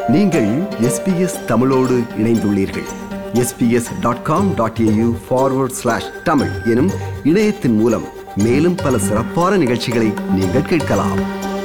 நீங்கள் எஸ்பிஎஸ் தமிழோடு இணைந்துள்ளீர்கள் SBS dot com dot A U forward slash Tamil எனும் இணையத்தின் மூலம் மேலும் பல சிறப்பான நிகழ்ச்சிகளை நீங்கள் கேட்கலாம்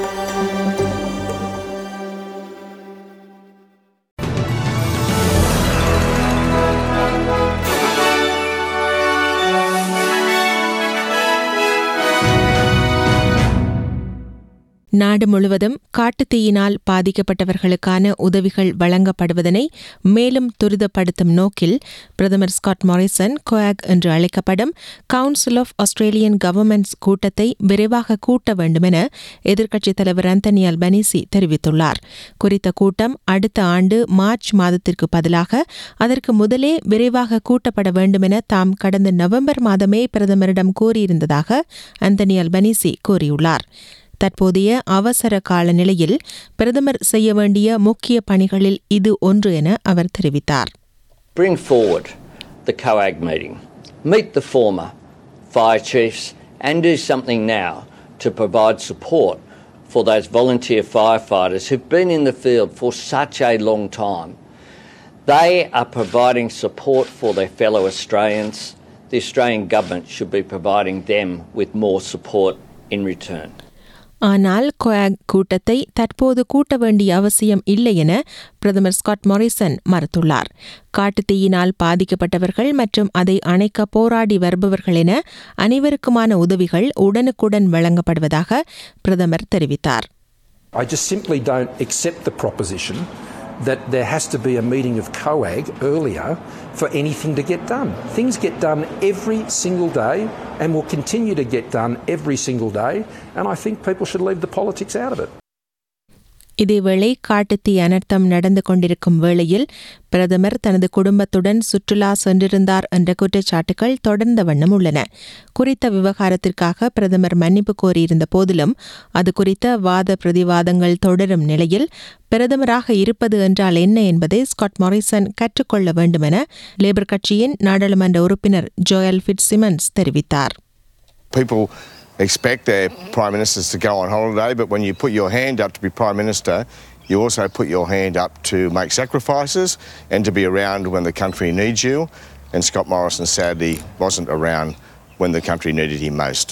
நாடு முழுவதும் காட்டுத்தீயினால் பாதிக்கப்பட்டவர்களுக்கான உதவிகள் வழங்கப்படுவதனை மேலும் துரிதப்படுத்தும் நோக்கில் பிரதமர் ஸ்காட் மாரிசன் கோயாக் என்று அழைக்கப்படும் கவுன்சில் ஆஃப் ஆஸ்திரேலியன் கவர்மெண்ட்ஸ் கூட்டத்தை விரைவாக கூட்ட வேண்டுமென எதிர்க்கட்சித் தலைவர் அந்தனி அல்பனீசி தெரிவித்துள்ளார் குறித்த கூட்டம் அடுத்த ஆண்டு மார்ச் மாதத்திற்கு பதிலாக அதற்கு முதலே விரைவாக கூட்டப்பட வேண்டுமென தாம் கடந்த நவம்பர் மாதமே பிரதமரிடம் கூறியிருந்ததாக அந்தனி அல்பனீசி கூறியுள்ளார் தற்போதைய அவசர கால நிலையில் பிரதமர் செய்ய வேண்டிய முக்கிய பணிகளில் இது ஒன்று என அவர் தெரிவித்தார் bring forward the COAG meeting, meet the former fire chiefs, and do something now to provide support for those volunteer firefighters who've been in the field for such a long time. They are providing support for their fellow Australians. The Australian government should be providing them with more support in return. ஆனால் கோயாக் கூட்டத்தை தற்போது கூட்ட வேண்டிய அவசியம் இல்லை என பிரதமர் Scott Morrison மறுத்துள்ளார் காட்டுத்தீயினால் பாதிக்கப்பட்டவர்கள் மற்றும் அதை அணைக்க போராடி வருபவர்கள் என அனைவருக்குமான உதவிகள் உடனுக்குடன் வழங்கப்படுவதாக பிரதமர் தெரிவித்தார் I just simply don't accept the proposition that there has to be a meeting of COAG earlier for anything to get done. Things get done every single day and will continue to get done every single day, and I think people should leave the politics out of it. இதேவேளை காட்டுத்தீ அனர்த்தம் நடந்து கொண்டிருக்கும் வேளையில் பிரதமர் தனது குடும்பத்துடன் சுற்றுலா சென்றிருந்தார் என்ற குற்றச்சாட்டுகள் தொடர்ந்த வண்ணம் உள்ளன குறித்த விவகாரத்திற்காக பிரதமர் மன்னிப்பு கோரியிருந்த போதிலும் அது குறித்த வாத பிரதிவாதங்கள் தொடரும் நிலையில் பிரதமராக இருப்பது என்றால் என்ன என்பதை ஸ்காட் மாரிசன் கற்றுக்கொள்ள வேண்டுமென லேபர் கட்சியின் நாடாளுமன்ற உறுப்பினர் ஜோயல் ஃபிட் சிமன்ஸ் தெரிவித்தார் people expect their prime ministers to go on holiday, but when you put your hand up to be prime minister, you also put your hand up to make sacrifices and to be around when the country needs you. And Scott Morrison sadly wasn't around when the country needed him most.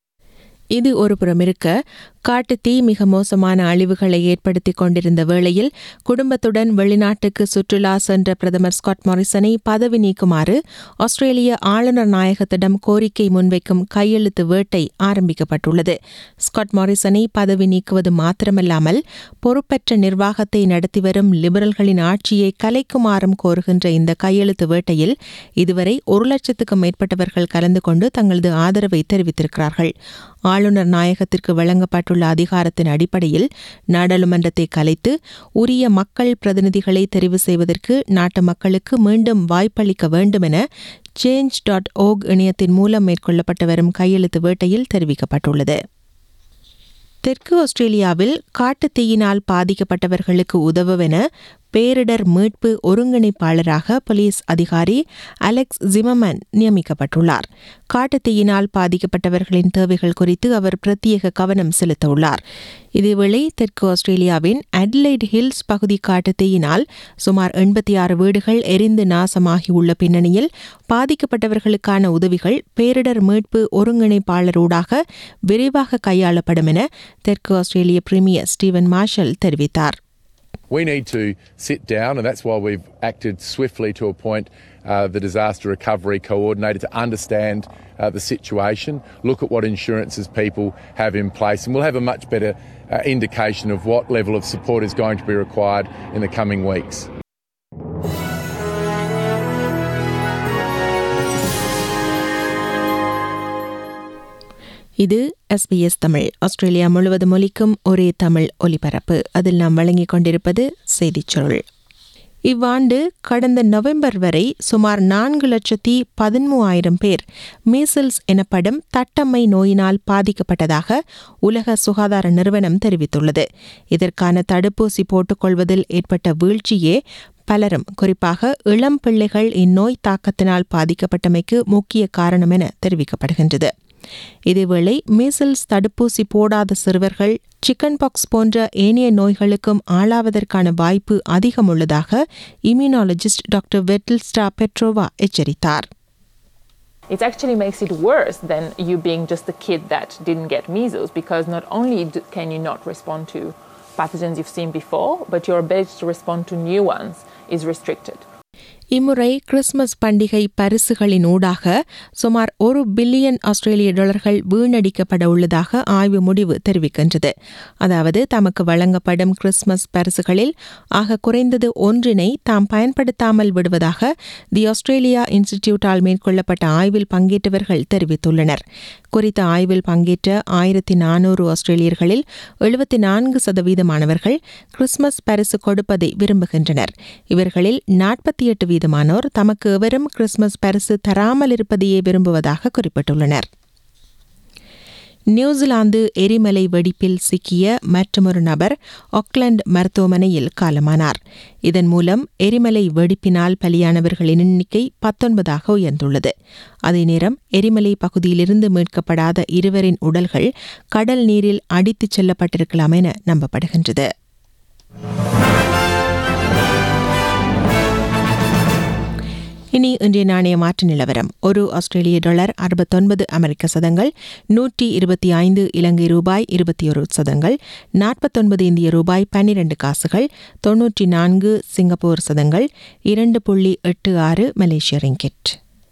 இது ஒருபுறம் இருக்க காட்டுத்தீ மிக மோசமான அழிவுகளை ஏற்படுத்தி கொண்டிருந்த வேளையில் குடும்பத்துடன் வெளிநாட்டுக்கு சுற்றுலா சென்ற பிரதமர் ஸ்காட் மாரிசனை பதவி நீக்குமாறு ஆஸ்திரேலிய ஆளுநர் நாயகத்திடம் கோரிக்கை முன்வைக்கும் கையெழுத்து வேட்டை ஆரம்பிக்கப்பட்டுள்ளது ஸ்காட் மாரிசனை பதவி நீக்குவது மாத்திரமல்லாமல் பொறுப்பற்ற நிர்வாகத்தை நடத்தி வரும் லிபரல்களின் ஆட்சியை கலைக்குமாறும் கோருகின்ற இந்த கையெழுத்து வேட்டையில் இதுவரை ஒரு லட்சத்துக்கும் மேற்பட்டவர்கள் கலந்து கொண்டு தங்களது ஆதரவை தெரிவித்திருக்கிறார்கள் ஆளுநர் நாயகத்திற்கு வழங்கப்பட்டுள்ள அதிகாரத்தின் அடிப்படையில் நாடாளுமன்றத்தை கலைத்து உரிய மக்கள் பிரதிநிதிகளை தெரிவு செய்வதற்கு நாட்டு மக்களுக்கு மீண்டும் வாய்ப்பளிக்க வேண்டும் என சேஞ்ச் டாட் ஓக் இணையத்தின் மூலம் மேற்கொள்ளப்பட்டு வரும் கையெழுத்து வேட்டையில் தெரிவிக்கப்பட்டுள்ளது தெற்கு ஆஸ்திரேலியாவில் காட்டுத்தீயினால் பாதிக்கப்பட்டவர்களுக்கு உதவுவென பேரிடர் மீட்பு ஒருங்கிணைப்பாளராக போலீஸ் அதிகாரி அலெக்ஸ் ஜிமமன் நியமிக்கப்பட்டுள்ளார் காட்டுத்தீயினால் பாதிக்கப்பட்டவர்களின் தேவைகள் குறித்து அவர் பிரத்யேக கவனம் செலுத்தவுள்ளார் இதேவேளை தெற்கு ஆஸ்திரேலியாவின் அட்லைட் ஹில்ஸ் பகுதி காட்டுத்தீயினால் சுமார் எண்பத்தி ஆறு வீடுகள் எரிந்து நாசமாகியுள்ள பின்னணியில் பாதிக்கப்பட்டவர்களுக்கான உதவிகள் பேரிடர் மீட்பு ஒருங்கிணைப்பாளரூடாக விரைவாக கையாளப்படும் என தெற்கு ஆஸ்திரேலிய பிரீமியர் ஸ்டீவன் மார்ஷல் தெரிவித்தார் We need to sit down, and that's why we've acted swiftly to appoint uh, the disaster recovery coordinator to understand uh, the situation, look at what insurances people have in place, and we'll have a much better uh, indication of what level of support is going to be required in the coming weeks. இது SBS Tamil Australia முழுவதும் ஒலிக்கும் ஒரே தமிழ் ஒலிபரப்பு அதில் நாம் வழங்கிக் கொண்டிருப்பது செய்திச் சுருள் இவ்வாண்டு கடந்த நவம்பர் வரை சுமார் நான்கு லட்சத்தி பதிமூவாயிரம் பேர் மீசல்ஸ் எனப்படும் தட்டம்மை நோயினால் பாதிக்கப்பட்டதாக உலக சுகாதார நிறுவனம் தெரிவித்துள்ளது இதற்கான தடுப்பூசி போட்டுக்கொள்வதில் ஏற்பட்ட வீழ்ச்சியே பலரும் குறிப்பாக இளம் பிள்ளைகள் இந்நோய் தாக்கத்தினால் பாதிக்கப்பட்டமைக்கு முக்கிய காரணம் என தெரிவிக்கப்படுகின்றது இதேவேளை மீசல்ஸ் தடுப்பூசி போடாத சிறுவர்கள் சிக்கன் பாக்ஸ் போன்ற ஏனைய நோய்களுக்கும் ஆளாவதற்கான வாய்ப்பு அதிகம் உள்ளதாக இம்யூனாலஜிஸ்ட் டாக்டர் வெட்டில்ஸ்டா பெட்ரோவா எச்சரித்தார் it actually makes it worse than you being just a kid that didn't get measles because not only d- can you not respond to pathogens you've seen before, but your ability to respond to new ones is restricted. இம்முறை கிறிஸ்துமஸ் பண்டிகை பரிசுகளின் ஊடாக சுமார் ஒரு billion ஆஸ்திரேலிய டாலர்கள் வீணடிக்கப்பட உள்ளதாக ஆய்வு முடிவு தெரிவிக்கின்றது அதாவது தமக்கு வழங்கப்படும் கிறிஸ்துமஸ் பரிசுகளில் ஆக குறைந்தது ஒன்றினை தாம் பயன்படுத்தாமல் விடுவதாக தி ஆஸ்திரேலியா இன்ஸ்டிடியூட்டால் மேற்கொள்ளப்பட்ட ஆய்வில் பங்கேற்றவர்கள் தெரிவித்துள்ளனர் குறித்த ஆய்வில் பங்கேற்ற ஆயிரத்தி நானூறு ஆஸ்திரேலியர்களில் எழுபத்தி நான்கு சதவீதமானவர்கள் கிறிஸ்துமஸ் பரிசு கொடுப்பதை விரும்புகின்றனர் இவர்களில் நாற்பத்தி எட்டு வீதமானோர் தமக்கு எவரும் கிறிஸ்துமஸ் பரிசு தராமல் இருப்பதையே விரும்புவதாக குறிப்பிட்டுள்ளனர் நியூசிலாந்து எரிமலை வெடிப்பில் சிக்கிய மற்றொரு நபர் ஆக்லாந்து மருத்துவமனையில் காலமானார் இதன் மூலம் எரிமலை வெடிப்பினால் பலியானவர்களின் எண்ணிக்கை பத்தொன்பதாக உயர்ந்துள்ளது அதே நேரம் எரிமலை பகுதியிலிருந்து மீட்கப்படாத இருவரின் உடல்கள் கடல் நீரில் அடித்துச் செல்லப்பட்டிருக்கலாம் என நம்பப்படுகின்றது இனி இன்றைய நாணய மாற்று நிலவரம் ஒரு ஆஸ்திரேலிய டாலர் அறுபத்தொன்பது அமெரிக்க சதங்கள் நூற்றி இருபத்தி ஐந்து இலங்கை ரூபாய் இருபத்தி ஒரு சதங்கள் நாற்பத்தொன்பது இந்திய ரூபாய் பன்னிரண்டு காசுகள் தொன்னூற்றி நான்கு சிங்கப்பூர் சதங்கள் இரண்டு புள்ளி எட்டு ஆறு மலேசிய ரிங்கெட்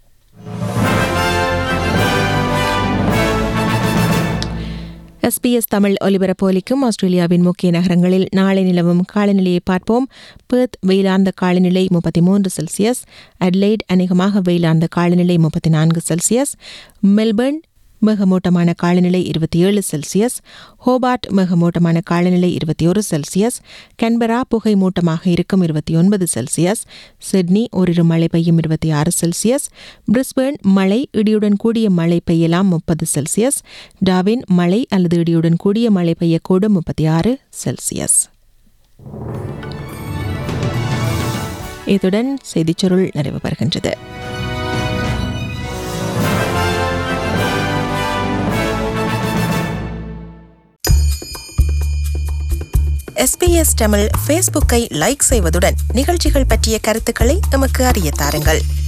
எஸ்பிஎஸ் தமிழ் ஒலிபரப்போலிக்கும் ஆஸ்திரேலியாவின் முக்கிய நகரங்களில் நாளை நிலவும் காலநிலையை பார்ப்போம் பெர்த் வெயிலார்ந்த காலநிலை முப்பத்தி மூன்று செல்சியஸ் அட்லைட் அநேகமாக வெயிலார்ந்த காலநிலை முப்பத்தி நான்கு செல்சியஸ் மெல்பர்ன் மிகமூட்டமான காலநிலை இருபத்தி ஏழு செல்சியஸ் ஹோபார்ட் மிகமூட்டமான காலநிலை இருபத்தி ஒரு செல்சியஸ் கன்பரா புகை மூட்டமாக இருக்கும் இருபத்தி ஒன்பது செல்சியஸ் சிட்னி ஓரிரு மழை பெய்யும் இருபத்தி ஆறு செல்சியஸ் பிரிஸ்பேர்ன் மழை இடியுடன் கூடிய மழை பெய்யலாம் முப்பது செல்சியஸ் டாவின் மழை அல்லது இடியுடன் கூடிய மழை பெய்யக்கூடும் முப்பத்தி ஆறு செல்சியஸ் இத்துடன் செய்திச்சுருள் நிறைவு பெறுகின்றது எஸ்பிஎஸ் தமிழ் ஃபேஸ்புக்கை லைக் செய்வதுடன் நிகழ்ச்சிகள் பற்றிய கருத்துக்களை எமக்கு அறிய தாருங்கள்